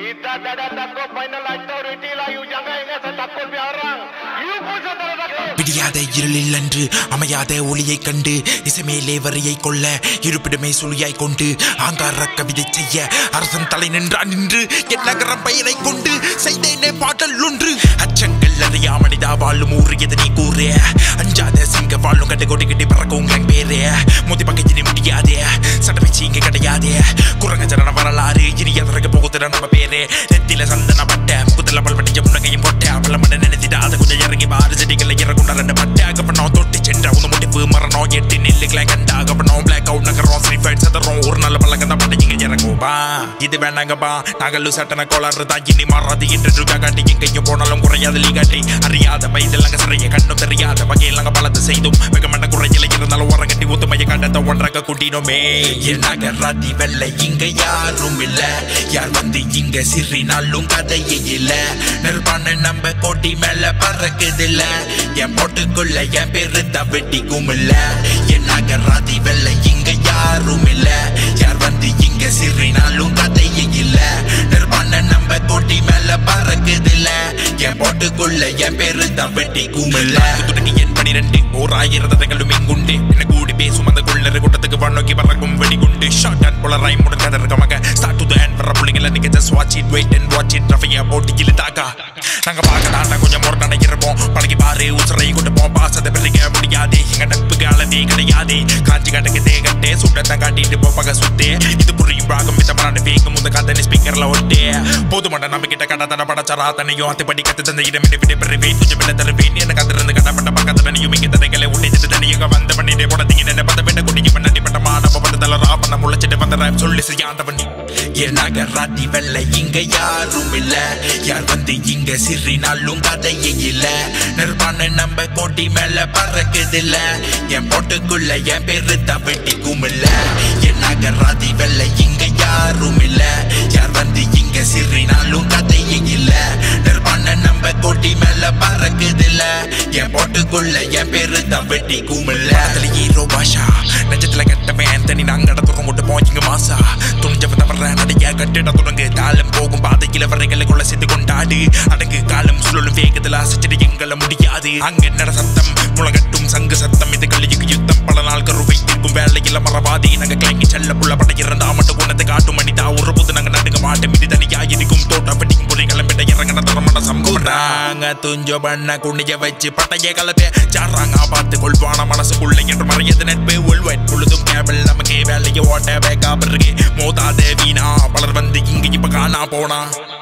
Kita tidak takut final authority lah. You jangan ingat saya takut biar orang. You pun saya tak takut. விடியாத இருளில் அன்று அமையாத ஒளியைக் கண்டு இசைமேலே வரியை கொள்ள இருப்பிடமே சுழியாய் கொண்டு ஆங்கார கவிதை செய்ய அரசன் தலை நின்றான் நின்று என் நகரம் பெயரை கொண்டு செய்தேனே பாடல் ஒன்று அச்சங்கள் அறியா மனிதா வாழும் ஊர் எது நீ கூறு அஞ்சாத சிங்க வாழும் கட்டு கொட்டி கிட்டி பறக்கும் gang பேரு மோதி பக்கம் இனி முடியாதே சட்டப்பேச்சு இங்க கிடையாதே குரங்க ஜனன வரலாறு இனி எதற்கு போகுதுற நம்ம பேரு நெத்தில சந்தன பட்ட முகுதல பல்வட்டிய முன்னகையும் போட்ட அவள மண்ண நினைத்திட்டு அதை கொஞ்சம் இறங்கி பாரு செடிகளை இறக்குண்ட ரெண்டு பட்ட அகப்பனோம் தொட்டி சென்ற உந்த முடிப்பு மரணம் எட்டு நெல்லுகளை கண்ட அகப்பனோம் பிளாக் அவுட் நகரம் ஸ்ரீ ஃபைட் சதறோம் ஒரு நல்ல பழக்கம் தான் பட்ட இங்க இறங்கும் பா இது வேண்டாங்கப்பா நாங்கள் சட்டன கோளாறு தான் இனி மாறாது என்று இருக்கா காட்டி எங்கேயும் போனாலும் குறையாது லீகாட்டி அறியாத வயதில் சிறைய கண்ணும் தெரியாத வகையில் நாங்கள் பலத்தை செய்தும் வெகமண்ட குறையில இருந்தாலும் உரங்கட்டி ஒத்துமைய கண்டத்தை ஒன்றாக கூட்டினோமே என் நகராதி வெள்ளை இங்க யாரும் இல்ல யார் வந்து இங்க சிறினாலும் கதையே இல்ல நிர்வாண நம்ம கோட்டி மேல பறக்குதில்ல என் போட்டுக்குள்ள என் பேரு தவட்டிக்கும் இல்ல என் நகராதி வெள்ளை இங்க யாரும் இல்ல யார் வந்து இங்க சிறினாலும் கதையே இல்ல நிர்வாண நம்ம கோட்டி மேல பறக்குதில்ல என் போட்டுக்குள்ள என் பேரு தவட்டிக்கும் இல்ல துணி என் பனிரெண்டு ஓர் ஆயிரத்தங்களும் இங்குண்டு என்ன கூடி பேசும் அந்த குள்ளரு கூட்டத்துக்கு வண்ணோக்கி பறக்கும் வெடிகுண்டு ஷார்ட் அண்ட் போல ரைம் முடிஞ்சது இருக்கமாக ஸ்டார்ட் டு த ஹேண்ட் வர பிள்ளைங்கள நீங்க just watch it wait and watch it raffia போட்டு இழுத்தாக்கா நாங்க பார்க்க தாண்டா கொஞ்சம் முரட்டான இருப்போம் பழகி பாரு உசுரை கொடுப்போம் பாசத்தை பிள்ளைங்க முடியாது எங்க நட்புக்கு அளவே கிடையாது காஞ்சி கட்டக்கு தேகட்டே சுட்டத்தான் காட்டிட்டு போப்பாக சுத்தே இது புரியும் ராகம் இந்த மராண்டு வேகம் முத காத்தனி ஸ்பீக்கர்ல ஒட்டே போதுமாட்ட நம்ம கிட்ட கட்ட தட படச்சரா தன்னையும் அத்துப்படி கத்து தந்த இடம் விட்டு பெறுவேன் கொஞ்சம் பிள்ளை தருவேன் எனக்கு அதிலிருந்து கட்டப்பட்ட பக்கத்துல நீயும் இங்க தடைகளை உடைச்சிட்டு தனியாக வந்த பண்ணிட்டே போடத்தீங்க என்ன பத பெண்ண குடிக்கு பண்ணி பட்ட மாடப்ப பட்டதல ரா பண்ண முளைச்சிட்டு வந்த rap சொல்லி செய்யாதவன் என் நகராதி வெள்ளை இங்க யாரும் இல்ல யார் வந்து இங்க சிறினாலும் கதையே இல்ல நிர்வாண நம்ம கோட்டி மேல பறக்குதில்ல என் போட்டுக்குள்ள என் பேரு தவட்டிக்கும் இல்ல என் நகராதி வெள்ளை இங்க யாரும் இல்ல யார் வந்து இங்க சிறினாலும் கதையே இல்ல நிர்வாண நம்ம கோட்டி மேல பறக்குதில்ல என் போட்டுக்குள்ள என் பேரு தவட்டிக்கும் இல்ல அதுல ஹீரோ பாஷா நெஞ்சத்துல கட்டவன் தனி நாங்க நடத்துறோம் கொண்டு போயிங்க மாசா துணிஞ்சவ தவற நடைய கட்டிட தொடங்கு காலம் போகும் பாதையில வரைகளுக்குள்ள சேர்த்து கொண்டாடு அடங்கு காலம் சுழலும் வேகத்துல அசைச்சிட்டு எங்கள முடியாது அங்க நட சத்தம் முழங்கட்டும் சங்கு சத்தம் இது கலியுக்கு யுத்தம் பல நாள் கருவை இருக்கும் வேலையில மறவாதி நாங்க கிளங்கி செல்ல புள்ள பட இருந்தா மட்டும் குணத்தை காட்டும் மனிதா ஒரு போது நாங்க நடுங்க மாட்டோம் இது தனியா இருக்கும் தோட்டம் வெட்டிக்கும் புள்ளி கிளம்பிட்ட இறங்கின தரமான சம்பவம் துஞ்சோ பண்ண குனிய வச்சு பட்டைய கலப்பே சாடுறாங்க பார்த்து கொள்வான மனசுக்குள்ள என்று மறையது நட்பு உள்வெட் முழுதும் கேபிள் நமக்கு வேலைக்கு ஓட்ட பேக்கா பிறகு மோதாத வீணா பலர் வந்து இங்க இப்ப காணா போனா